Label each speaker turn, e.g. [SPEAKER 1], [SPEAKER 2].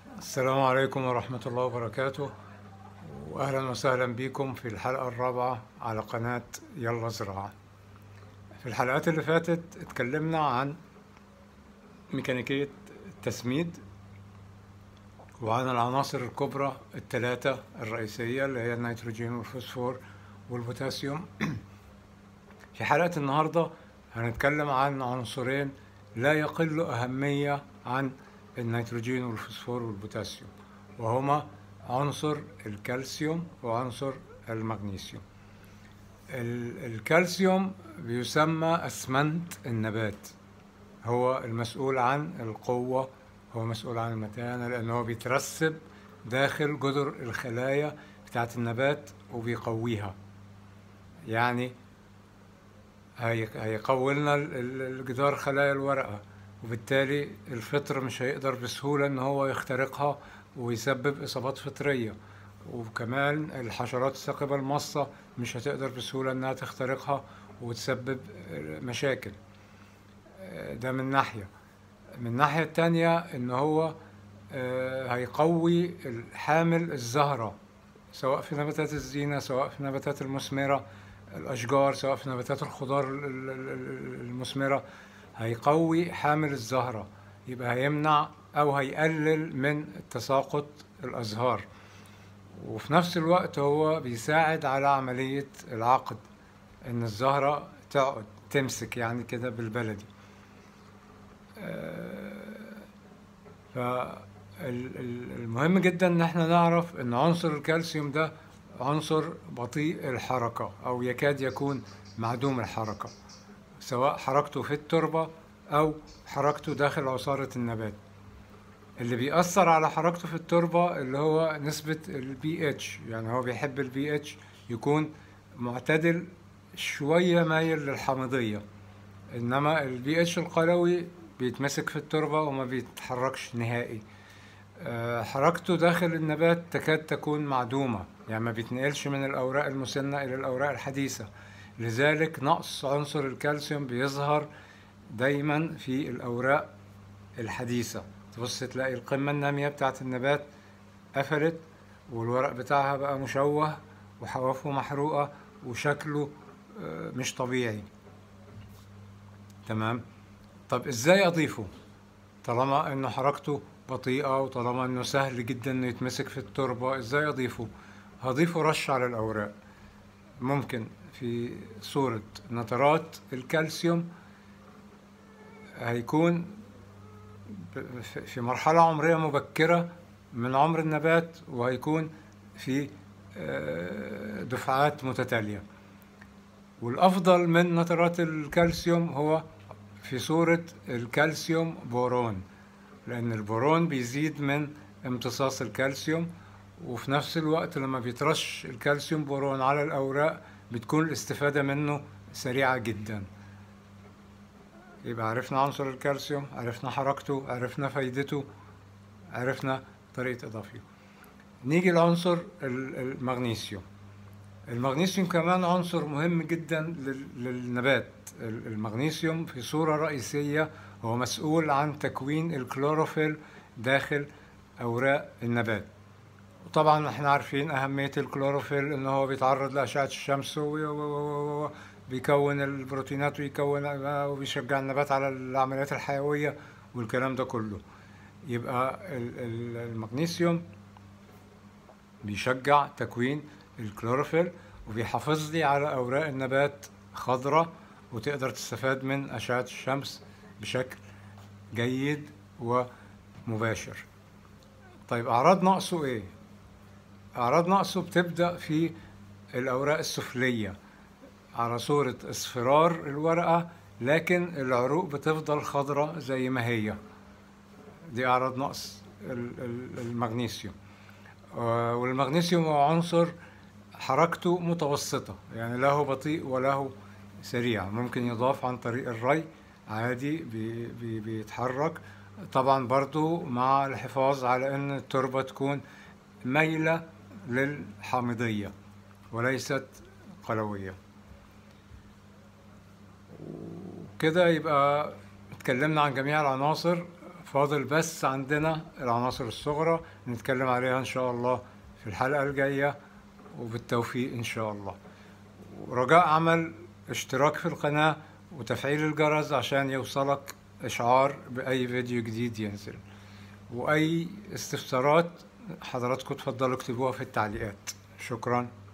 [SPEAKER 1] السلام عليكم ورحمة الله وبركاته وأهلا وسهلا بكم في الحلقة الرابعة على قناة يلا زراعة في الحلقات اللي فاتت اتكلمنا عن ميكانيكية التسميد وعن العناصر الكبرى الثلاثة الرئيسية اللي هي النيتروجين والفوسفور والبوتاسيوم في حلقة النهاردة هنتكلم عن عنصرين لا يقل أهمية عن النيتروجين والفوسفور والبوتاسيوم وهما عنصر الكالسيوم وعنصر المغنيسيوم ال- الكالسيوم بيسمى أسمنت النبات هو المسؤول عن القوة هو مسؤول عن المتانة لأنه هو بيترسب داخل جذر الخلايا بتاعت النبات وبيقويها يعني هي- هيقوي لنا ال- ال- الجدار خلايا الورقة وبالتالي الفطر مش هيقدر بسهولة ان هو يخترقها ويسبب اصابات فطرية وكمان الحشرات الثاقبة المصة مش هتقدر بسهولة انها تخترقها وتسبب مشاكل ده من ناحية من الناحية التانية ان هو آه، هيقوي حامل الزهرة سواء في نباتات الزينة سواء في النباتات المثمرة الأشجار سواء في نباتات الخضار ال- ال- ال- المثمرة هيقوي حامل الزهرة يبقى هيمنع أو هيقلل من تساقط الأزهار وفي نفس الوقت هو بيساعد على عملية العقد إن الزهرة تقعد تمسك يعني كده بالبلدي فالمهم جدا ان احنا نعرف ان عنصر الكالسيوم ده عنصر بطيء الحركة او يكاد يكون معدوم الحركة سواء حركته في التربة او حركته داخل عصارة النبات اللي بيأثر على حركته في التربة اللي هو نسبة البي اتش يعني هو بيحب البي اتش يكون معتدل شوية مايل للحامضية انما البي اتش القلوي بيتمسك في التربة وما بيتحركش نهائي آه، حركته داخل النبات تكاد تكون معدومة يعني ما بيتنقلش من الأوراق المسنة إلى الأوراق الحديثة لذلك نقص عنصر الكالسيوم بيظهر دايما في الأوراق الحديثة تبص تلاقي القمة النامية بتاعت النبات قفلت والورق بتاعها بقى مشوه وحوافه محروقة وشكله آه، مش طبيعي تمام طب ازاي اضيفه طالما انه حركته بطيئة وطالما انه سهل جدا انه يتمسك في التربة ازاي اضيفه هضيفه رش على الاوراق ممكن في صورة نترات الكالسيوم هيكون ب- في- في مرحلة عمرية مبكرة من عمر النبات وهيكون في آه، دفعات متتالية والأفضل من نترات الكالسيوم هو في صورة الكالسيوم بورون لأن البورون بيزيد من امتصاص الكالسيوم وفي نفس الوقت لما بيترش الكالسيوم بورون على الأوراق بتكون الاستفادة منه سريعة جدا يبقى عرفنا عنصر الكالسيوم عرفنا حركته عرفنا فايدته عرفنا طريقة إضافته نيجي لعنصر ال- المغنيسيوم المغنيسيوم كمان عنصر مهم جدا لل- للنبات ال- المغنيسيوم في صورة رئيسية هو مسؤول عن تكوين الكلوروفيل داخل أوراق النبات وطبعا احنا عارفين أهمية الكلوروفيل إن هو بيتعرض لأشعة الشمس و- و- و- و- بيكون البروتينات ويكون وبيشجع النبات على العمليات الحيوية والكلام ده كله يبقى ال- ال- المغنيسيوم بيشجع تكوين الكلوروفيل وبيحافظ لي على أوراق النبات خضراء وتقدر تستفاد من أشعة الشمس بشكل جيد ومباشر طيب أعراض نقصه إيه؟ أعراض نقصه بتبدأ في الأوراق السفلية على صورة اصفرار الورقة لكن العروق بتفضل خضراء زي ما هي دي أعراض نقص ال- ال- المغنيسيوم آه، والمغنيسيوم هو عنصر حركته متوسطة يعني لا هو بطيء ولا هو سريع ممكن يضاف عن طريق الري عادي بي بي بيتحرك طبعا برضو مع الحفاظ على ان التربة تكون مايلة للحامضية وليست قلوية وكده يبقى اتكلمنا عن جميع العناصر فاضل بس عندنا العناصر الصغرى نتكلم عليها إن شاء الله في الحلقة الجاية وبالتوفيق إن شاء الله ورجاء عمل اشتراك في القناة وتفعيل الجرس عشان يوصلك إشعار بأي فيديو جديد ينزل وأي استفسارات حضراتكم تفضلوا اكتبوها في التعليقات شكرا